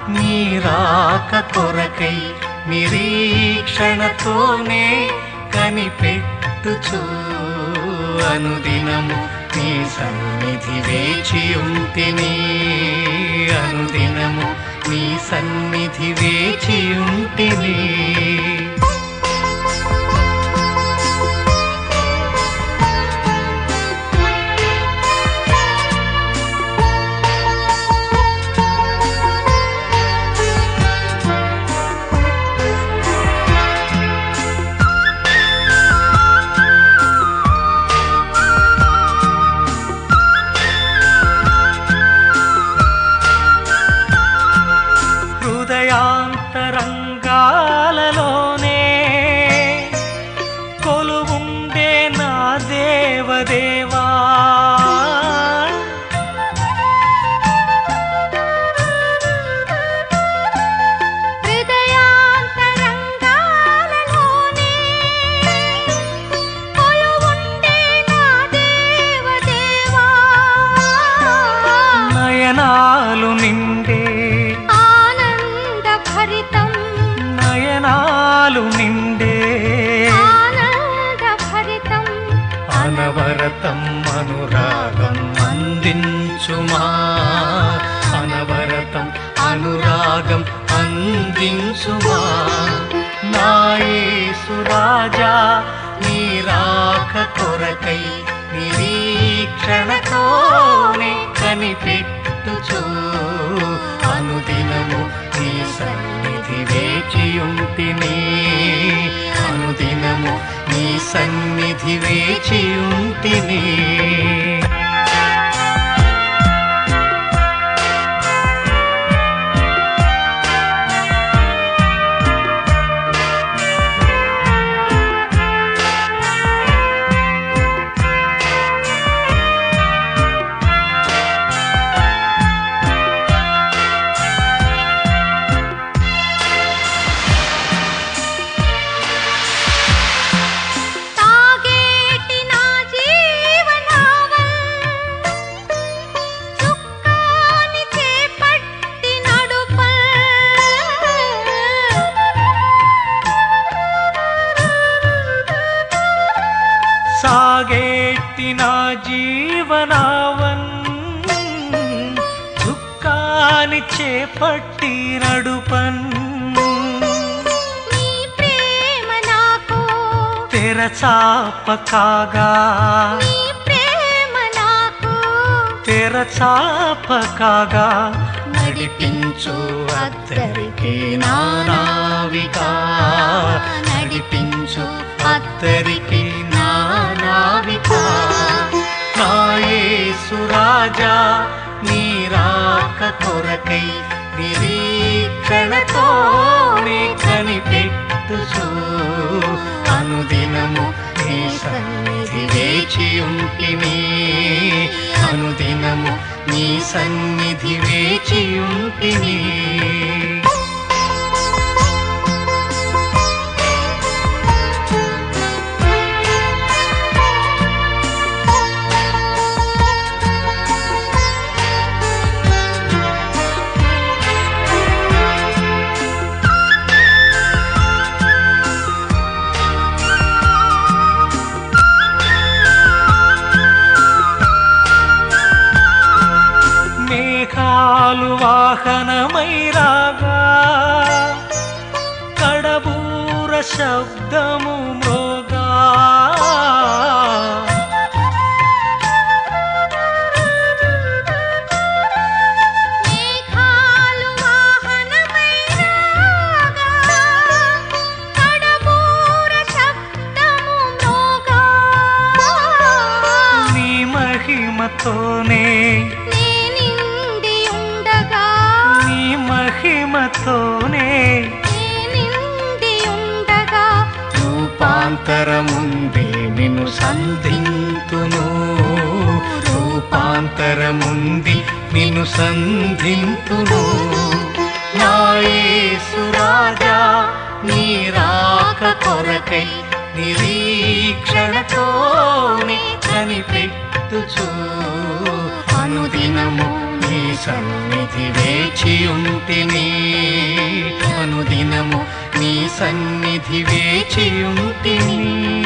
నీ రాక కొరకై నిరీక్షణతోనే కనిపెట్టుచు అనుదినము నీ సన్నిధి వేచి ఉంటిని అనుదినము నీ సన్నిధి వేచి ఉంటిని హృదయాంతరంగాలలోనే కొలువుండే నా దేవదేవా హృదయాంతరంగాలలోనే కొలువుండే నా దేవదేవా నయనాలు నిండే ఆనంద భరితం నయనాలు నిండే ఆనంద భరితం అనవరతం అనురాగం అందించుమా అనవరతం అనురాగం అందించుమా నాయసురాజా నీ రాక కొరకై నిరీక్షణతోనే కనిపెట్టుచు అనుదినము నీ సన్నిధి వేచియుంటిని అనుదినము నీ సన్నిధి వేచియుంటిని తాగేటి నా జీవనావల్ చుక్కాని చేపట్టి నడుపల్ సాగేటి నా జీవనావన్ దుఃఖాన్ని చేపట్టి నడుపన్ నీ ప్రేమ నాకు తెరచాప కాగా నీ ప్రేమ నాకు తెరచాప కాగా నడిపించు అద్దరికి నా నావిక నడిపించు అద్దరికి నా నావిక నాయసురాజా నీ రాక కొరకై నిరీక్షణతోనే కనిపెట్టుచు అనుదినము నీ సన్నిధి వేచి ఉంటిని అనుదినము నీ సన్నిధి వేచి ఉంటిని మేఘాలు వాహనమై రాగా కడబూర శబ్దము మృగా మేఘాలు వాహనమై రాగా కడబూర శబ్దము మ్రోగా నీ మహిమతోనే నే నిండి ఉండగా నీ మహిమతోనే నే నిండి ఉండగా రూపాంతరముంది నిన్ను సంధింతును రూపాంతరముంది నిన్ను సంధింతును నాయసురాజా నీ రాక కొరకై నిరీక్షణతోనే కనిపెట్టుచు అనుదినము నీ సన్నిధి వేచి ఉంటిని సన్నిధి వేచియుంటిని